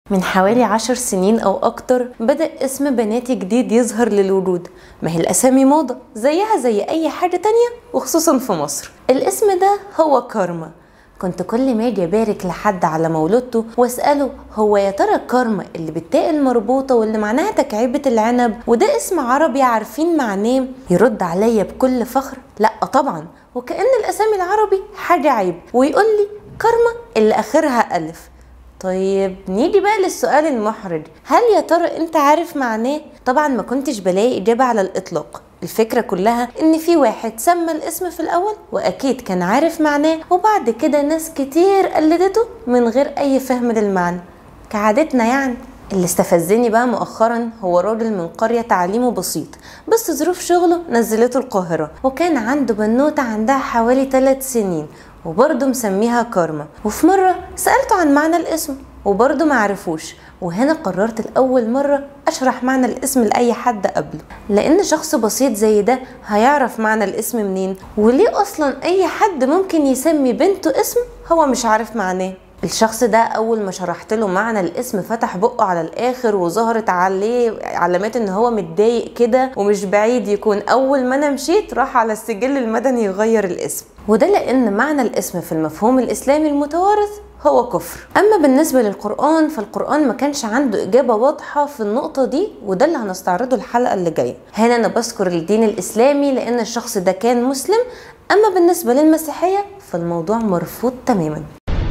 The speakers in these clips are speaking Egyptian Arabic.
من حوالي عشر سنين أو أكتر بدأ اسم بناتي جديد يظهر للورود ما هي الأسامي موضة زيها زي أي حاجة تانية وخصوصا في مصر الاسم ده هو كارما كنت كل ما اجي ابارك لحد على مولودته واساله هو يا ترى الكارما اللي بالتاء المربوطه واللي معناها تكعيبه العنب وده اسم عربي عارفين معناه يرد عليا بكل فخر لا طبعا وكأن الاسامي العربي حاجه عيب ويقول لي كارما اللي اخرها الف طيب نيجي بقى للسؤال المحرج هل يا ترى انت عارف معناه طبعا ما كنتش بلاقي اجابه على الاطلاق الفكرة كلها ان في واحد سمى الاسم في الاول واكيد كان عارف معناه وبعد كده ناس كتير قلدته من غير اي فهم للمعنى كعادتنا يعني اللي استفزني بقى مؤخرا هو راجل من قرية تعليمه بسيط بس ظروف شغله نزلته القاهرة وكان عنده بنوتة عندها حوالي 3 سنين وبرضه مسميها كارما وفي مرة سألته عن معنى الاسم وبرضه معرفوش وهنا قررت لأول مرة أشرح معنى الاسم لأي حد قبله لأن شخص بسيط زي ده هيعرف معنى الاسم منين وليه أصلا أي حد ممكن يسمي بنته اسم هو مش عارف معناه الشخص ده اول ما شرحت له معنى الاسم فتح بقه على الاخر وظهرت عليه علامات ان هو متضايق كده ومش بعيد يكون اول ما انا مشيت راح على السجل المدني يغير الاسم وده لان معنى الاسم في المفهوم الاسلامي المتوارث هو كفر اما بالنسبه للقران فالقران ما كانش عنده اجابه واضحه في النقطه دي وده اللي هنستعرضه الحلقه اللي جايه هنا انا بذكر الدين الاسلامي لان الشخص ده كان مسلم اما بالنسبه للمسيحيه فالموضوع مرفوض تماما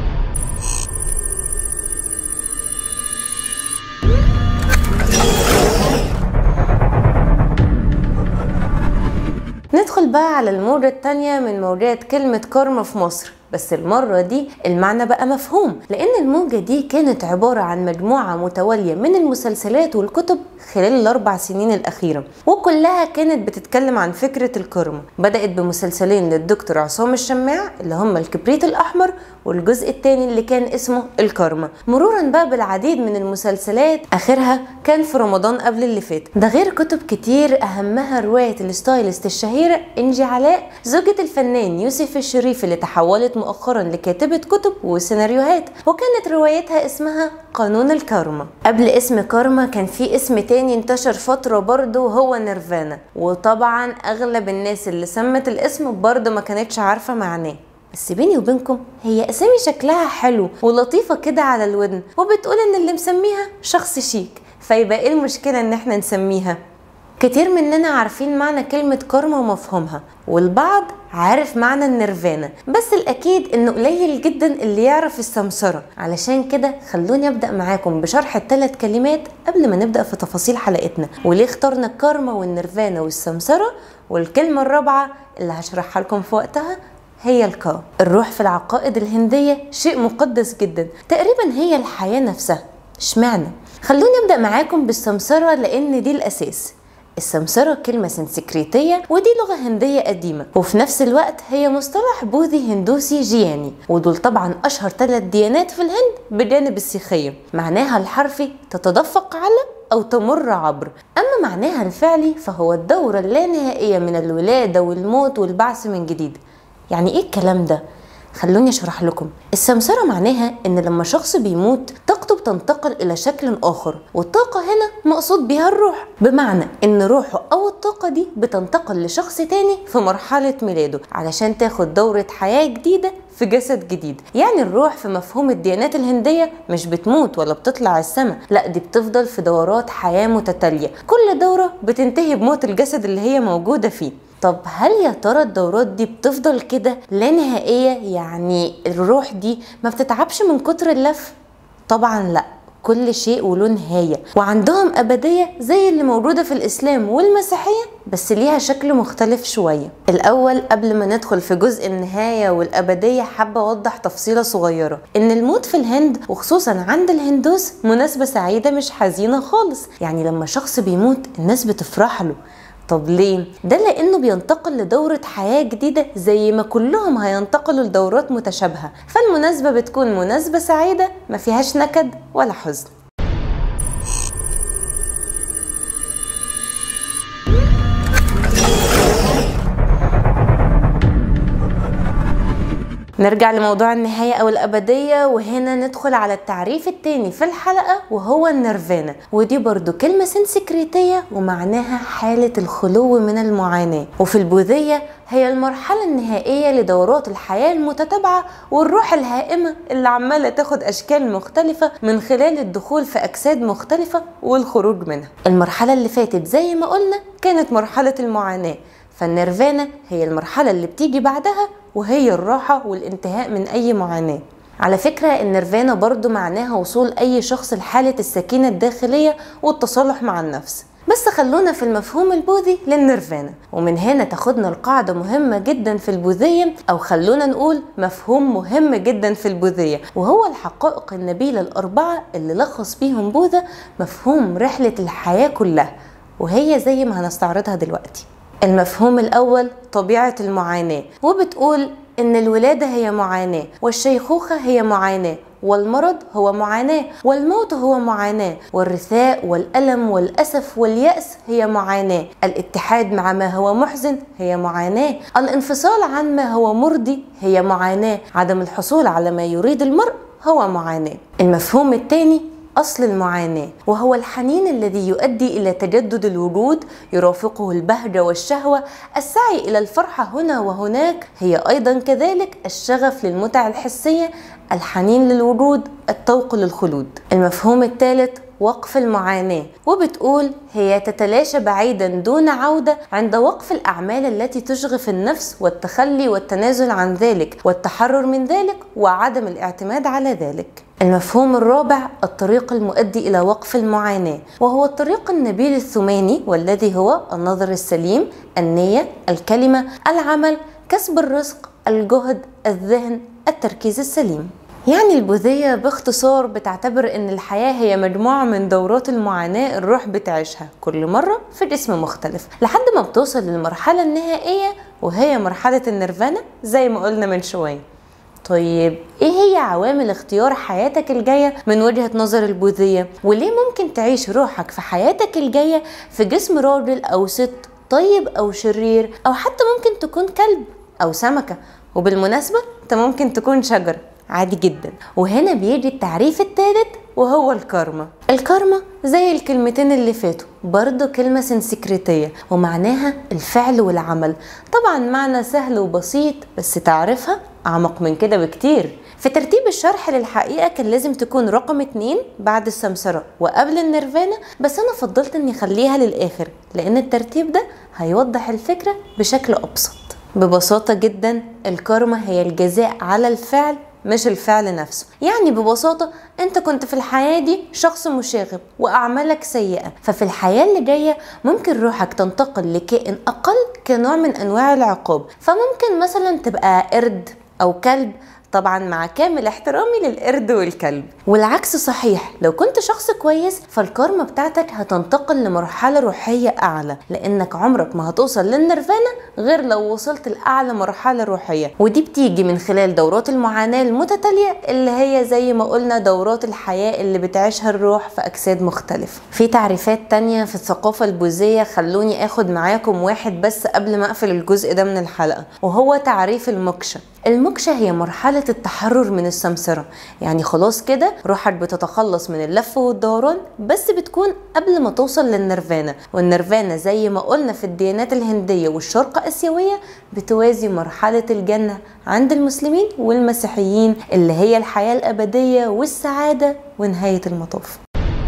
ندخل بقى على الموجة التانية من موجات كلمة كارما في مصر بس المرة دي المعنى بقى مفهوم لأن الموجة دي كانت عبارة عن مجموعة متوالية من المسلسلات والكتب خلال الأربع سنين الأخيرة وكلها كانت بتتكلم عن فكرة الكارما بدأت بمسلسلين للدكتور عصام الشماع اللي هم الكبريت الأحمر والجزء الثاني اللي كان اسمه الكارما مرورا بقى بالعديد من المسلسلات آخرها كان في رمضان قبل اللي فات ده غير كتب كتير أهمها رواية الستايلست الشهيرة إنجي علاء زوجة الفنان يوسف الشريف اللي تحولت مؤخرا لكاتبة كتب وسيناريوهات وكانت روايتها اسمها قانون الكارما قبل اسم كارما كان في اسم تاني انتشر فترة برضه وهو نيرفانا وطبعا اغلب الناس اللي سمت الاسم برضه ما كانتش عارفة معناه بس بيني وبينكم هي اسامي شكلها حلو ولطيفة كده على الودن وبتقول ان اللي مسميها شخص شيك فيبقى ايه المشكلة ان احنا نسميها كتير مننا عارفين معنى كلمة كارما ومفهومها والبعض عارف معنى النيرفانا بس الأكيد إنه قليل جدا اللي يعرف السمسرة علشان كده خلوني أبدأ معاكم بشرح الثلاث كلمات قبل ما نبدأ في تفاصيل حلقتنا وليه اخترنا الكارما والنيرفانا والسمسرة والكلمة الرابعة اللي هشرحها لكم في وقتها هي الكا الروح في العقائد الهندية شيء مقدس جدا تقريبا هي الحياة نفسها اشمعنى خلوني أبدأ معاكم بالسمسرة لأن دي الأساس السمسرة كلمة سنسكريتية ودي لغة هندية قديمة وفي نفس الوقت هي مصطلح بوذي هندوسي جياني ودول طبعا أشهر ثلاث ديانات في الهند بجانب السيخية معناها الحرفي تتدفق على أو تمر عبر أما معناها الفعلي فهو الدورة اللانهائية من الولادة والموت والبعث من جديد يعني إيه الكلام ده؟ خلوني اشرح لكم السمسرة معناها ان لما شخص بيموت طاقته بتنتقل الى شكل اخر والطاقة هنا مقصود بها الروح بمعنى ان روحه او الطاقة دي بتنتقل لشخص تاني في مرحلة ميلاده علشان تاخد دورة حياة جديدة في جسد جديد يعني الروح في مفهوم الديانات الهندية مش بتموت ولا بتطلع السماء لا دي بتفضل في دورات حياة متتالية كل دورة بتنتهي بموت الجسد اللي هي موجودة فيه طب هل يا ترى الدورات دي بتفضل كده لا نهائية يعني الروح دي ما بتتعبش من كتر اللف طبعا لا كل شيء وله نهاية وعندهم أبدية زي اللي موجودة في الإسلام والمسيحية بس ليها شكل مختلف شوية الأول قبل ما ندخل في جزء النهاية والأبدية حابة أوضح تفصيلة صغيرة إن الموت في الهند وخصوصا عند الهندوس مناسبة سعيدة مش حزينة خالص يعني لما شخص بيموت الناس بتفرح له طب ليه؟ ده لأنه بينتقل لدورة حياة جديدة زي ما كلهم هينتقلوا لدورات متشابهة فالمناسبة بتكون مناسبة سعيدة ما فيهاش نكد ولا حزن نرجع لموضوع النهاية أو الأبدية وهنا ندخل على التعريف التاني في الحلقة وهو النيرفانا ودي برضو كلمة سنسكريتية ومعناها حالة الخلو من المعاناة وفي البوذية هي المرحلة النهائية لدورات الحياة المتتابعة والروح الهائمة اللي عمالة تاخد أشكال مختلفة من خلال الدخول في أجساد مختلفة والخروج منها المرحلة اللي فاتت زي ما قلنا كانت مرحلة المعاناة فالنيرفانا هي المرحلة اللي بتيجي بعدها وهي الراحة والانتهاء من أي معاناة على فكرة النيرفانا برضو معناها وصول أي شخص لحالة السكينة الداخلية والتصالح مع النفس بس خلونا في المفهوم البوذي للنيرفانا ومن هنا تاخدنا القاعدة مهمة جدا في البوذية أو خلونا نقول مفهوم مهم جدا في البوذية وهو الحقائق النبيلة الأربعة اللي لخص بيهم بوذا مفهوم رحلة الحياة كلها وهي زي ما هنستعرضها دلوقتي المفهوم الأول طبيعة المعاناة وبتقول إن الولادة هي معاناة والشيخوخة هي معاناة والمرض هو معاناة والموت هو معاناة والرثاء والألم والأسف واليأس هي معاناة الاتحاد مع ما هو محزن هي معاناة الانفصال عن ما هو مرضي هي معاناة عدم الحصول على ما يريد المرء هو معاناة المفهوم الثاني أصل المعاناة وهو الحنين الذي يؤدي إلى تجدد الوجود يرافقه البهجة والشهوة السعي إلى الفرحة هنا وهناك هي أيضا كذلك الشغف للمتع الحسية الحنين للوجود التوق للخلود المفهوم الثالث وقف المعاناة وبتقول هي تتلاشى بعيدا دون عودة عند وقف الأعمال التي تشغف النفس والتخلي والتنازل عن ذلك والتحرر من ذلك وعدم الاعتماد على ذلك المفهوم الرابع الطريق المؤدي إلى وقف المعاناة وهو الطريق النبيل الثماني والذي هو النظر السليم النية الكلمة العمل كسب الرزق الجهد الذهن التركيز السليم يعني البوذية باختصار بتعتبر ان الحياة هي مجموعة من دورات المعاناة الروح بتعيشها كل مرة في جسم مختلف لحد ما بتوصل للمرحلة النهائية وهي مرحلة النيرفانا زي ما قلنا من شوية طيب ايه هي عوامل اختيار حياتك الجاية من وجهة نظر البوذية وليه ممكن تعيش روحك في حياتك الجاية في جسم راجل او ست طيب او شرير او حتى ممكن تكون كلب او سمكة وبالمناسبة انت ممكن تكون شجر عادي جدا وهنا بيجي التعريف الثالث وهو الكارما الكارما زي الكلمتين اللي فاتوا برضه كلمة سنسكريتية ومعناها الفعل والعمل طبعا معنى سهل وبسيط بس تعرفها أعمق من كده بكتير في ترتيب الشرح للحقيقة كان لازم تكون رقم اتنين بعد السمسرة وقبل النيرفانا بس أنا فضلت إني أخليها للآخر لأن الترتيب ده هيوضح الفكرة بشكل أبسط ببساطة جدا الكارما هي الجزاء على الفعل مش الفعل نفسه يعني ببساطة انت كنت في الحياة دي شخص مشاغب واعمالك سيئة ففي الحياة اللي جاية ممكن روحك تنتقل لكائن اقل كنوع من انواع العقاب فممكن مثلا تبقى قرد او كلب طبعا مع كامل احترامي للقرد والكلب والعكس صحيح لو كنت شخص كويس فالكارما بتاعتك هتنتقل لمرحلة روحية أعلى لأنك عمرك ما هتوصل للنيرفانا غير لو وصلت لأعلى مرحلة روحية ودي بتيجي من خلال دورات المعاناة المتتالية اللي هي زي ما قلنا دورات الحياة اللي بتعيشها الروح في أجساد مختلفة في تعريفات تانية في الثقافة البوذية خلوني أخد معاكم واحد بس قبل ما أقفل الجزء ده من الحلقة وهو تعريف الموكشة الموكشة هي مرحلة التحرر من السمسرة يعني خلاص كده روحك بتتخلص من اللف والدوران بس بتكون قبل ما توصل للنيرفانا والنيرفانا زي ما قلنا في الديانات الهندية والشرق آسيوية بتوازي مرحلة الجنة عند المسلمين والمسيحيين اللي هي الحياة الأبدية والسعادة ونهاية المطاف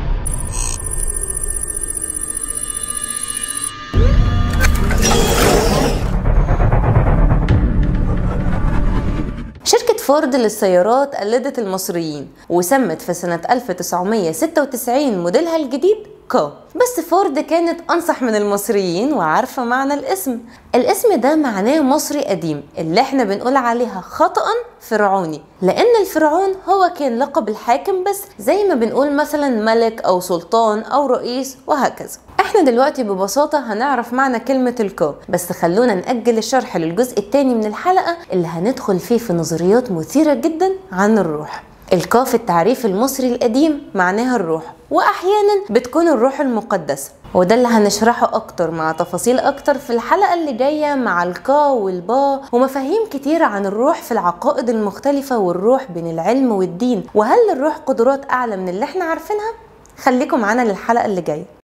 شركة فورد للسيارات قلدت المصريين وسمت في سنة 1996 موديلها الجديد كو بس فورد كانت أنصح من المصريين وعارفة معنى الاسم الاسم ده معناه مصري قديم اللي احنا بنقول عليها خطأ فرعوني لأن الفرعون هو كان لقب الحاكم بس زي ما بنقول مثلا ملك أو سلطان أو رئيس وهكذا احنا دلوقتي ببساطة هنعرف معنى كلمة الكو بس خلونا نأجل الشرح للجزء الثاني من الحلقة اللي هندخل فيه في نظريات مثيرة جدا عن الروح الكا في التعريف المصري القديم معناها الروح واحيانا بتكون الروح المقدسه وده اللي هنشرحه اكتر مع تفاصيل اكتر في الحلقه اللي جايه مع الكا والبا ومفاهيم كتيره عن الروح في العقائد المختلفه والروح بين العلم والدين وهل الروح قدرات اعلى من اللي احنا عارفينها خليكم معانا للحلقه اللي جايه